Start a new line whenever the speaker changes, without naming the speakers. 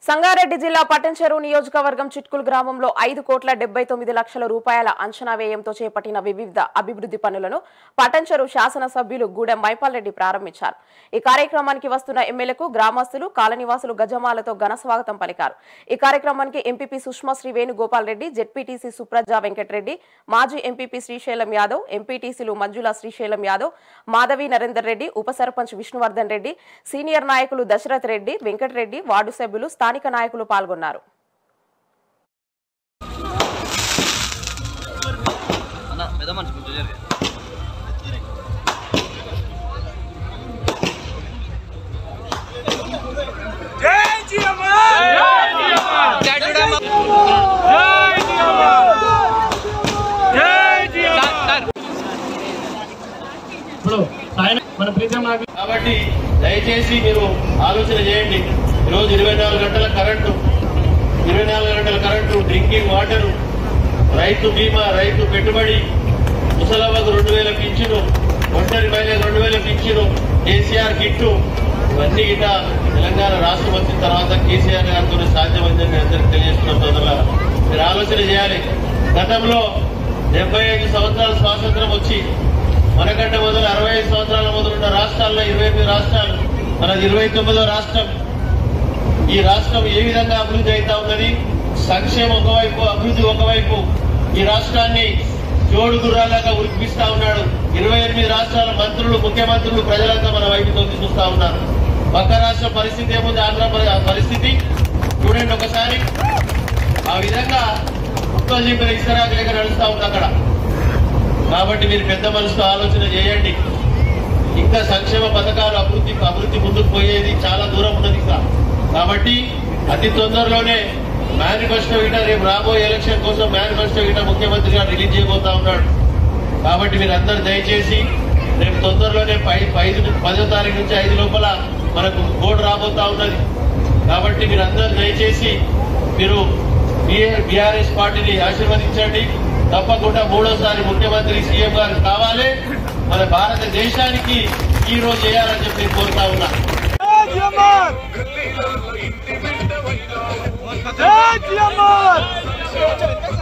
సంగారెడ్డి జిల్లా పట్టంచెరు నియోజకవర్గం చిట్కుల్ గ్రామంలో ఐదు కోట్ల డెబ్బై తొమ్మిది లక్షల రూపాయల అంచనా వ్యయంతో చేపట్టిన వివిధ అభివృద్ధి పనులను పట్టంచెరు శాసనసభ్యులు గూడెం మైపాల్ రెడ్డి ప్రారంభించారు ఈ కార్యక్రమానికి వస్తున్న ఎమ్మెల్యేకు గ్రామస్తులు కాలనివాసులు గజమాలతో ఘన స్వాగతం పలికారు ఈ కార్యక్రమానికి ఎంపీపీ సుష్మా శ్రీ వేణుగోపాల్ రెడ్డి జెడ్పీటీసీ సుప్రజా వెంకటరెడ్డి మాజీ ఎంపీపీ శ్రీశైలం యాదవ్ ఎంపీటీసీలు మంజుల శ్రీశైలం యాదవ్ మాధవి నరేందర్ రెడ్డి ఉప సర్పంచ్ విష్ణువర్ధన్ రెడ్డి సీనియర్ నాయకులు దశరథ్ రెడ్డి వెంకటరెడ్డి వార్డు సభ్యులు స్థానిక నాయకులు పాల్గొన్నారు
అన్న పెద్ద మనిషి కొంచెం జరిగే
ఇప్పుడు ఆయన మన ప్రీతం నాకు
కాబట్టి దయచేసి మీరు ఆలోచన చేయండి ఈరోజు ఇరవై నాలుగు గంటల కరెంటు ఇరవై నాలుగు గంటల కరెంటు డ్రింకింగ్ వాటర్ రైతు బీమా రైతు పెట్టుబడి ముసలవ్వకు రెండు వేల పింఛను ఒంటరి మహిళకు రెండు వేల పింఛను కేసీఆర్ కిట్టు ఇవన్నీ గిట తెలంగాణ రాష్ట్రం వచ్చిన తర్వాత కేసీఆర్ గారితో సాధ్యమైందని మీ అందరికీ తెలియజేస్తున్నాం సోదరులారా మీరు ఆలోచన చేయాలి గతంలో డెబ్బై ఐదు సంవత్సరాల స్వాతంత్రం వచ్చి మనకంటే మొదలు అరవై ఐదు సంవత్సరాల మొదలున్న రాష్ట్రాల్లో ఇరవై ఎనిమిది రాష్ట్రాలు మనది ఇరవై తొమ్మిదో రాష్ట్రం ఈ రాష్ట్రం ఏ విధంగా అభివృద్ధి అవుతా ఉన్నది సంక్షేమం ఒకవైపు అభివృద్ధి ఒకవైపు ఈ రాష్ట్రాన్ని జోడు గుర్రాలాగా ఉరిపిస్తా ఉన్నాడు ఇరవై ఎనిమిది రాష్ట్రాల మంత్రులు ముఖ్యమంత్రులు ప్రజలంతా మన వైపు తొంగి చూస్తా ఉన్నారు పక్క రాష్ట్ర పరిస్థితి ఏముంది ఆంధ్ర ప్ర- పరిస్థితి చూడండి ఒకసారి ఆ విధంగా ఉత్తో చెప్పిన ఇస్తరాకు లేక నడుస్తా ఉంది అక్కడ కాబట్టి మీరు పెద్ద మనసుతో ఆలోచన చేయండి ఇంకా సంక్షేమ పథకాలు అభివృద్ధి అభివృద్ధి ముందుకు పోయేది చాలా దూరం ఉన్నది ఇంకా కాబట్టి అతి తొందరలోనే మేనిఫెస్టో ఇట రేపు రాబోయే ఎలక్షన్ కోసం మేనిఫెస్టో ఇట ముఖ్యమంత్రి గారు రిలీజ్ చేయబోతా ఉన్నాడు కాబట్టి మీరు అందరు దయచేసి రేపు తొందరలోనే పై ఐదు పదో తారీఖు నుంచి ఐదు లోపల మనకు కోడ్ రాబోతా ఉన్నది కాబట్టి మీరు అందరు దయచేసి మీరు బీఆర్ఎస్ పార్టీని ఆశీర్వదించండి తప్పకుండా మూడోసారి ముఖ్యమంత్రి సీఎం గారు కావాలి మన భారతదేశానికి ఈ రోజు చేయాలని చెప్పి నేను కోరుతా ఉన్నా
జై జియమ్మర్